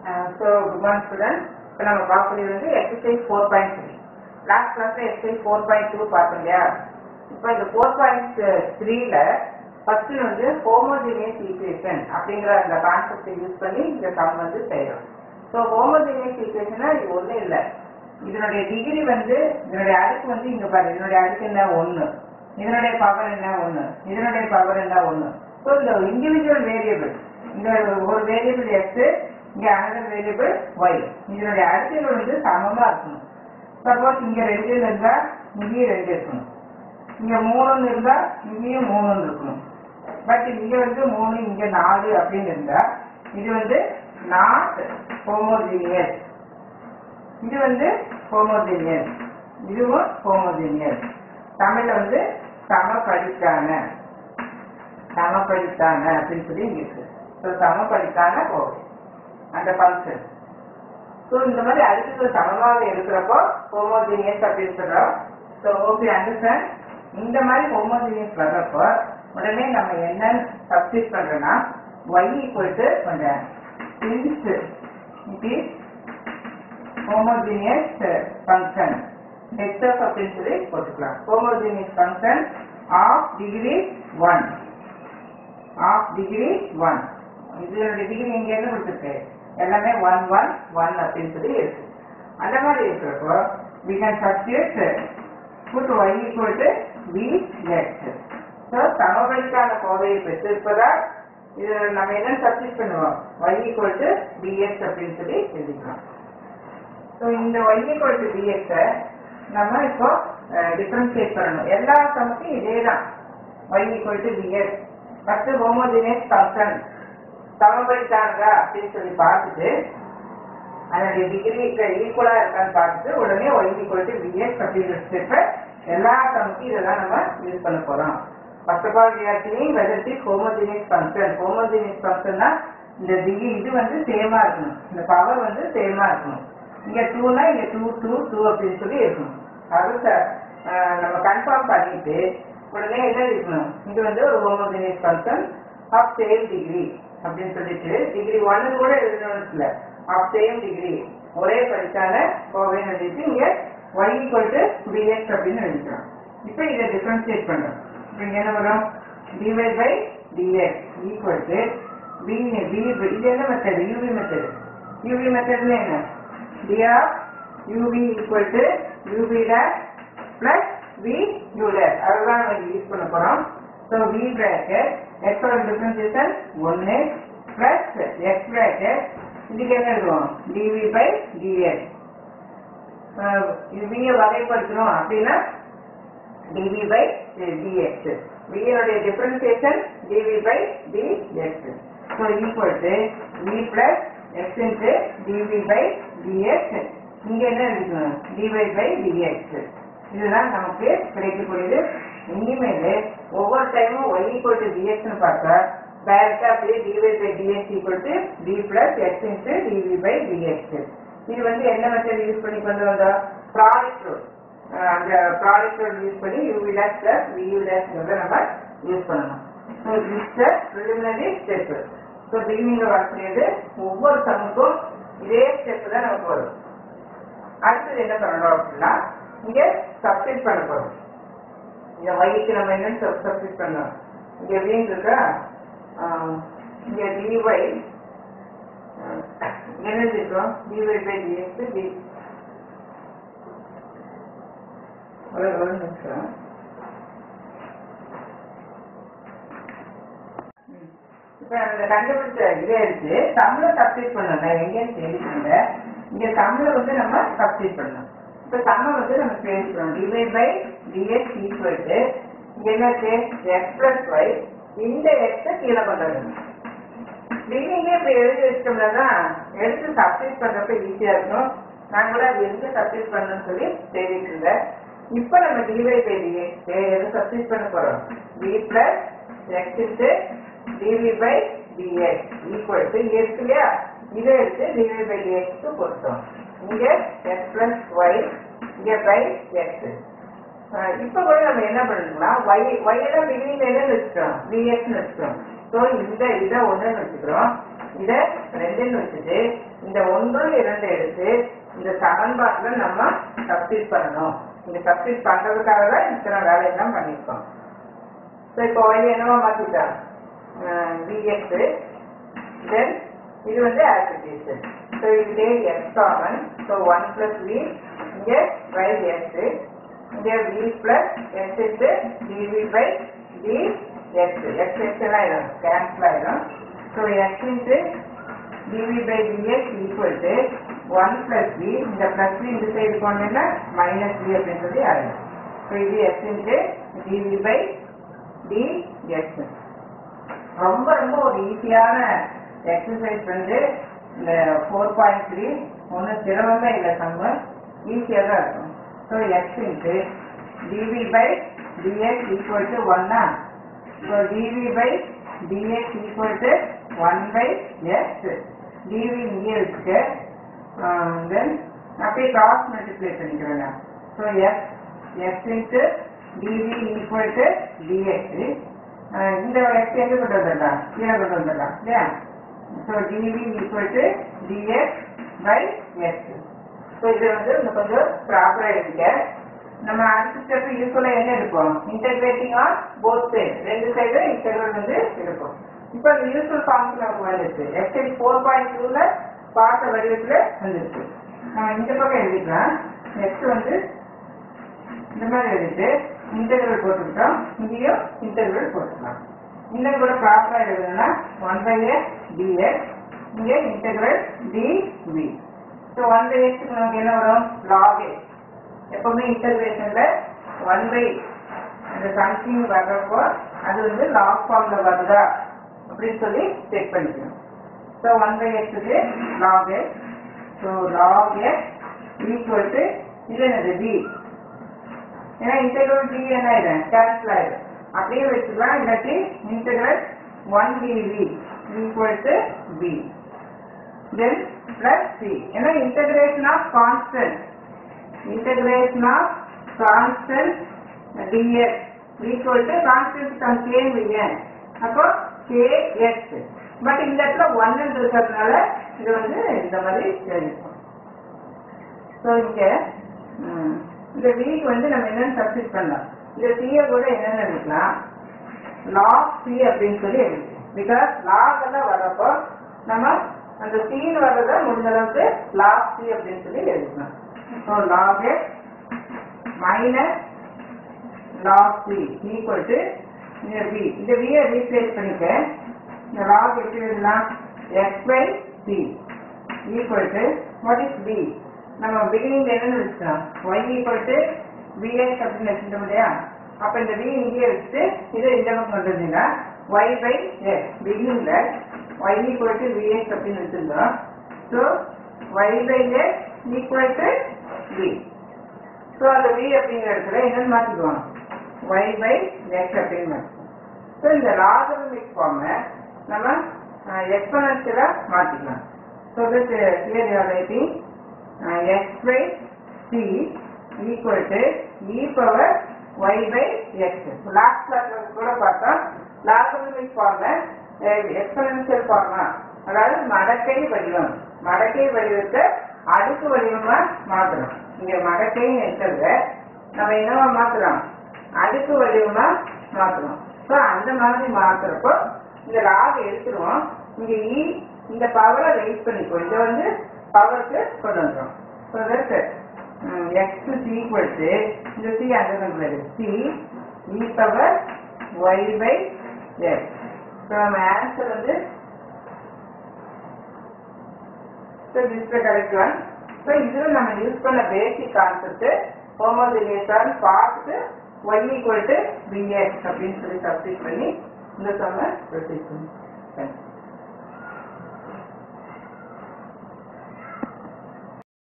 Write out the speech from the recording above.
so good morning student இப்போ நம்ம பார்க்கக்கூடியது வந்து exercise four point three last கிளாஸ்ல எக்ஸசைஸ் ஃபோர் பாயிண்ட் டூ பார்த்தோம் இல்லையா இப்போ இந்த ஃபோர் பாயிண்ட் த்ரீல ஃபர்ஸ்ட் வந்து ஹோமோஜினியஸ் ஈக்குவேஷன் அப்படிங்கிற அந்த கான்செப்டை யூஸ் பண்ணி இந்த சம் வந்து செய்யறோம் ஸோ ஹோமோஜினியஸ் ஈக்குவேஷனா இது ஒன்றும் இல்லை இதனுடைய டிகிரி வந்து இதனுடைய அடுக்கு வந்து இங்க பாரு இதனுடைய அடுக்கு என்ன ஒன்று இதனுடைய பவர் என்ன ஒன்று இதனுடைய பவர் என்ன ஒன்று ஸோ இந்த இண்டிவிஜுவல் வேரியபிள் இந்த ஒரு வேரியபிள் எக்ஸ் இங்க அனதர் வேரியபிள் ஒய் இதனுடைய அடுக்குகள் வந்து சமமா இருக்கணும் சப்போஸ் இங்க ரெண்டு இருந்தா இங்கேயும் ரெண்டு இருக்கணும் இங்க மூணுன்னு இருந்தா இங்கேயும் மூணுன்னு இருக்கணும் பட் இங்க வந்து மூணு இங்க நாலு அப்படின்னு இருந்தா இது வந்து நாட் ஹோமோஜீனியஸ் இது வந்து ஹோமோஜீனியஸ் இதுவும் ஹோமோஜீனியஸ் தமிழ்ல வந்து சமபடித்தான சமபடித்தான அப்படின்னு சொல்லி இங்க இருக்கு ஸோ சமபடித்தான கோவை அந்த ஃபங்க்ஷன் ஸோ இந்த மாதிரி அடுக்குகள் சமமாக இருக்கிறப்போ ஹோமோஜீனியஸ் அப்படின்னு சொல்றோம் ஸோ ஓகே அண்டர்ஸ்டாண்ட் இந்த மாதிரி ஹோமோஜீனியஸ் வர்றப்போ உடனே நம்ம என்ன சப்ஸ்டிட் பண்றோம்னா y ஈக்குவல் டு கொஞ்சம் since it is homogeneous function H F அப்படின்னு சொல்லி போட்டுக்கலாம் homogeneous function of degree one of degree one இதனுடைய டிகிரி இங்க என்ன கொடுத்துருக்கு எல்லாமே ஒன் ஒன் ஒன் அப்படின்னு சொல்லி இருக்கு அந்த மாதிரி இருக்கிறப்போ we can substitute put y equal to vx so சமவெளிக்கான கோவையை பெற்றிருப்பதால் இது நம்ம என்ன சப்ஸ்டிட் பண்ணுவோம் y equal to dx அப்படின்னு சொல்லி எழுதிக்கலாம் ஸோ இந்த y equal to dx -அ நம்ம இப்போ டிஃபரன்ஷியேட் பண்ணணும் எல்லா சமக்கும் இதே தான் y equal to dx first homogeneous function சமபடித்தானதா அப்படின்னு சொல்லி பார்த்துட்டு அதனுடைய டிகிரி ஈக்குவலா இருக்கான்னு பார்த்துட்டு உடனே y equal to vx அப்படிங்கிற ஸ்டெப்பை எல்லா சமக்கும் இதெல்லாம் நம்ம யூஸ் பண்ண போறோம் first of all reacting whether the homogeneous function homogeneous ஃபங்க்ஷன்னா இந்த டிகிரி இது வந்து சேமா இருக்கணும் இந்த பவர் வந்து சேமா இருக்கணும் இங்க டூனா இங்க டூ டூ டூ அப்படின்னு சொல்லி இருக்கணும் அது ச- ஆஹ் நம்ம கன்ஃபார்ம் பண்ணிட்டு உடனே என்ன இருக்கணும் இது வந்து ஒரு homogeneous function of same degree அப்படின்னு சொல்லிட்டு டிகிரி ஒன்னு கூட எழுதணும்னு இல்லை ஆஃப் சேம் டிகிரி ஒரே படித்தான கோவைன்னு எழுதிட்டு இங்க y equal to dx அப்படின்னு எழுதிக்கலாம் இப்போ இதை டிஃபரன்ஷியேட் பண்றோம் இப்போ இங்க என்ன வரும் dy by dx equal to b b இது என்ன மெத்தட் uv மெத்தட் uv மெத்தட்னா என்ன d of uv equal to uv dash plus v u dash அதுதான் நம்ம யூஸ் பண்ண போறோம் ஸோ v bracket x ஓட டிஃபரன்ஷியேஷன் 1 plus x bracket இதுக்கு என்ன இருக்கும் dv by dx அஹ் இது v ய வகைப்படுத்தணும் அப்படின்னா dv by dx v யோடைய differentiation dv by dx so equal to v plus x into dv by dx இங்க என்ன இருக்கணும் dy by dx இதுதான் நமக்கு கிடைக்கக்கூடியது இனிமேல் ஒவ்வொரு டைமும் y equal to dx னு பார்த்தா டைரக்டா அப்படியே dy by dx equal to d plus x into dv by dx இது வந்து என்ன மெத்தட் யூஸ் பண்ணி கொண்டு வந்தோம் ப்ராடக்ட் ரூல் அந்த ப்ராடக்ட் ரூல் யூஸ் பண்ணி யூவி டேஷ் பிளஸ் வியூ டேஷ்ங்கிறத நம்ம யூஸ் பண்ணணும் so mister preliminary step so பிகினிங்ல வரக்கூடியது ஒவ்வொரு சமுக்கும் இதே ஸ்டெப் தான் நமக்கு வரும் அடுத்தது என்ன பண்ணணும் அப்படின்னா இங்க சப்ஸ்டிட் பண்ண போறோம் இந்த வயிற்று நம்ம என்ன சப்ஸ்டிட் பண்ணோம் இங்க வீண் இருக்கா ஆஹ் இங்க டிஒய் என்ன இருக்கோம் டிஒய் பை டிஎக்ஸ் டி ஒரு ஒரு நிமிஷம் இப்ப அந்த கண்டுபிடிச்ச இதே இருக்கு தமிழ சப்ஸ்டிட் பண்ணணும் நான் எங்கேன்னு தேடிக்கல இங்க தமிழ வந்து நம்ம சப்ஸ்டிட் பண்ணணும் இப்ப தமிழ் வந்து நம்ம சேஞ்ச் பண்ணணும் dv by dx equal to இங்க என்ன எக்ஸ் பிளஸ் ஒய் இந்த எக்ஸை கீழே கொண்டு வரணும் லிவிங்கே இப்படி எழுதி வச்சிட்டோம்னா தான் எடுத்து சப்ஸ்டிட் பண்றப்ப ஈஸியா இருக்கும் நான் கூட அது எங்க சப்ஸ்டிட் பண்ணணும்னு சொல்லி தேடிட்டு இருந்தேன் இப்போ நம்ம டிவை பை டிஎக்ஸ் எது சப்ஸ்டிட் பண்ண போறோம் d plus x into dv by dx equal to இருக்கு இல்லையா இதை எடுத்து டிவி பை டிஎக்ஸ்க்கு பொருத்தோம் இங்க எக்ஸ் பிளஸ் ஒய் இங்க பை எக்ஸ் இப்போ கூட நம்ம என்ன பண்ணணும்னா ஒய் ஒய் எல்லாம் பிகினிங்ல என்ன வச்சுட்டோம் டிஎக்ஸ் வச்சுட்டோம் ஸோ இந்த இதை ஒன்று வச்சுக்கிறோம் இதை ரெண்டுன்னு வச்சுட்டு இந்த ஒன்று இரண்டு எடுத்து இந்த சமன்பாட்டுல நம்ம சப்ஸ்டிட் பண்ணணும் இந்த சப்ஸ்டிட் பண்றதுக்காக தான் இத்தனை வேலையெல்லாம் பண்ணியிருக்கோம் ஸோ இப்போ y என்னவா மாத்திட்டோம் விஎக்ஸ் தென் இது வந்து ஆசிட்டிஸ் ஸோ இது x common so one plus v இங்கே பை எக்ஸ் இங்கே v plus x into dv by d x x x எல்லாம் ஆயிடும் கேன்சல் ஆயிடும் so x into dv by dx equal to one plus v இந்த plus v இந்த side போனீங்கன்னா minus v அப்படின்னு சொல்லி ஆயிடும் ஸோ இது x into dv by d x ரொம்ப ரொம்ப ஒரு ஈஸியான எக்ஸசைஸ் வந்து இந்த ஃபோர் பாயிண்ட் த்ரீ ஒன்றும் சிரமமே இல்லை சம்ம ஈஸியாக தான் இருக்கும் so x into dv by dx equal to ஒன்னா so dv by dx equal to one by x dv இங்கே வச்சுட்டு தென் அப்படியே கிராஸ் மல்டிப்ளை பண்ணிக்கிறேன் so x x into dv equal to dx இந்த எக்ஸ் எங்க கொண்டு வந்துடலாம் கீழே கொண்டு வந்துடலாம் இல்லையா so dv equal to dx by x so இது வந்து இன்னும் கொஞ்சம் ப்ராப்பராக எடுத்துக்க நம்ம அடுத்த ஸ்டெப் யூஸ்ஃபுல்லாக என்ன எடுப்போம் இன்டெகிரேட்டிங் ஆன் போத் சைடு ரெண்டு சைடு இன்டெகிரல் வந்து இருக்கும் இப்போ இந்த யூஸ்ஃபுல் ஃபார்முக்கு நமக்கு வந்துருச்சு எக்ஸ் ஃபோர் பாயிண்ட் டூவில் பார்த்த வடிவத்தில் வந்துருச்சு நம்ம இந்த பக்கம் எழுதிக்கலாம் நெக்ஸ்ட் வந்து இந்த மாதிரி எழுதிட்டு இன்டெகிரல் போட்டுக்கிட்டோம் இங்கேயும் இன்டெகிரல் போட்டுக்கலாம் இந்த கூட ப்ராப்பராக எழுதுனா ஒன் பை எக்ஸ் டிஎக்ஸ் இங்கே integral dv so one by எக்ஸ்க்கு நமக்கு என்ன வரும் லாக் எக்ஸ் எப்பவுமே இன்டெகிரேஷன்ல ஒன் பை அந்த சம்திங் வர்றப்போ அது வந்து லாக் ஃபார்ம்ல வருதா அப்படின்னு சொல்லி செக் பண்ணிக்கணும் ஸோ ஒன் பை எக்ஸுக்கு log x so log x equal to இது என்னது டி ஏன்னா இன்டெகிரல் டி என்ன ஆயிடும் கேன்சல் ஆயிடும் அப்படியே வச்சுக்கலாம் இல்லாட்டி integral one dv equal to b then plus c ஏன்னா integration of constant integration of constant dx equal to constant from k n அப்போ kx பட் இந்த இடத்துல ஒன் இருக்கிறதுனால இது வந்து இந்த மாதிரி எழுதிப்போம் ஸோ இங்க ம், இந்த விக்கு வந்து நம்ம என்னென்னு சப்ஸ்டிட் பண்ணலாம் இந்த சியை கூட என்னென்னு எழுதிக்கலாம் லாக் சி அப்படின்னு சொல்லி எழுதிக்கலாம் பிகாஸ் லாக் எல்லாம் வர்றப்போ நம்ம அந்த சீன் வர்றதை முடிஞ்ச அளவுக்கு லாக் சி அப்படின்னு சொல்லி எழுதிக்கலாம் so log x minus log c equal to இந்த வி இந்த வியை ரீப்ளேஸ் பண்ணிக்க இந்த லாக் எப்படி எழுதலாம் x by c equal to what is b நம்ம பிகினிங்ல என்னன்னு வச்சுக்கலாம் ஒய் ஈக்குவல் டு விஎக்ஸ் அப்படின்னு வச்சுட்டோம் இல்லையா அப்ப இந்த வி இங்கேயே வச்சுட்டு இதை இந்த பக்கம் கொண்டு வந்தீங்கன்னா ஒய் பை எக்ஸ் பிகினிங்ல ஒய் ஈக்குவல் டு விஎக்ஸ் அப்படின்னு வச்சிருந்தோம் so y by x equal to v so அந்த வி அப்படிங்கிற இடத்துல என்னன்னு மாற்றிக்குவோம் ஒய் பை எக்ஸ் அப்படின்னு மாற்றிக்குவோம் ஸோ இந்த லாகரிதமிக் ஃபார்மை நம்ம எக்ஸ்பனன்ஷியலாக மாற்றிக்கலாம் so that here you are writing x by c equal to e power y by x last கிளாஸ்ல கூட பார்த்தோம் லாகரிதமிக் ஃபார்மை எக்ஸ்பனன்ஷியல் ஃபார்மா அதாவது மடக்கை வடிவம் மடக்கை வடிவத்தை அடுக்கு வடிவமா மாத்தணும் இங்க மடக்கைன்னு இருக்கிறத நம்ம என்னவா மாத்தலாம் அடுக்கு வடிவமா மாத்தணும் ஸோ அந்த மாதிரி மாத்துறப்போ இந்த லாக் எடுத்துருவோம் இங்க இ இந்த பவரை ரைஸ் பண்ணிக்குவோம் இதை வந்து பவருக்கு கொண்டு வந்துடும் so that x is equal to இந்த சி அங்கே தான் c e power y by x so நம்ம ஆன்சர் வந்து so this the correct one so இதில் நம்ம யூஸ் பண்ண பேசிக் கான்செப்ட் ஹோமோஜினியஸான்னு பார்த்துட்டு ஒய் ஈக்குவல் டு பிஎக்ஸ் அப்படின்னு சொல்லி சப்ஸ்டிட் பண்ணி இந்த சம்ம ப்ரொசீட் பண்ணி தேங்க்யூ